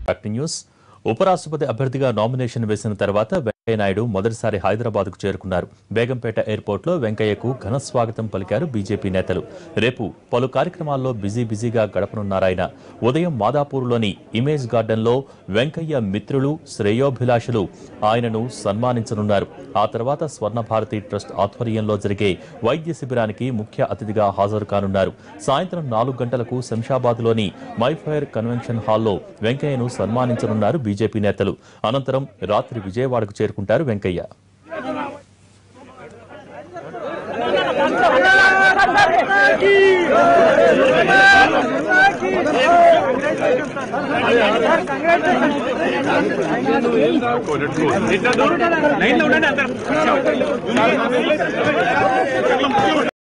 acting news ఉపరాష్ట్రపతి అభ్యర్థిగా nomination వేసిన తర్వాత వెంకయ్యనాయుడు మొదటిసారి హైదరాబాద్ కు చేరుకున్నారు బేగంపేట ఎయిర్పోర్ట్ లో వెంకయ్యకు ఘన స్వాగతం పలికారు బీజేపీ నేతలు రేపు పలు కార్యక్రమాల్లో బిజీ బిజీగా గడపనున్నారాయన ఉదయం మాదాపూర్లోని ఇమేజ్ గార్డెన్ లో వెంకయ్య మిత్రులు శ్రేయోభిలాషులు ఆయనను సన్మానించనున్నారు ఆ తర్వాత స్వర్ణ భారతి ట్రస్ట్ ఆధ్వర్యంలో జరిగే వైద్య శిబిరానికి ముఖ్య అతిథిగా హాజరు కానున్నారు సాయంత్రం నాలుగు గంటలకు శంషాబాద్ లోని మైఫైర్ కన్వెన్షన్ హాల్లో వెంకయ్యను సన్మానించనున్నారు బీజేపీ నేతలు అనంతరం రాత్రి విజయవాడకు చేరుకుంటారు వెంకయ్య లైన్ లో ఉండండి అందరు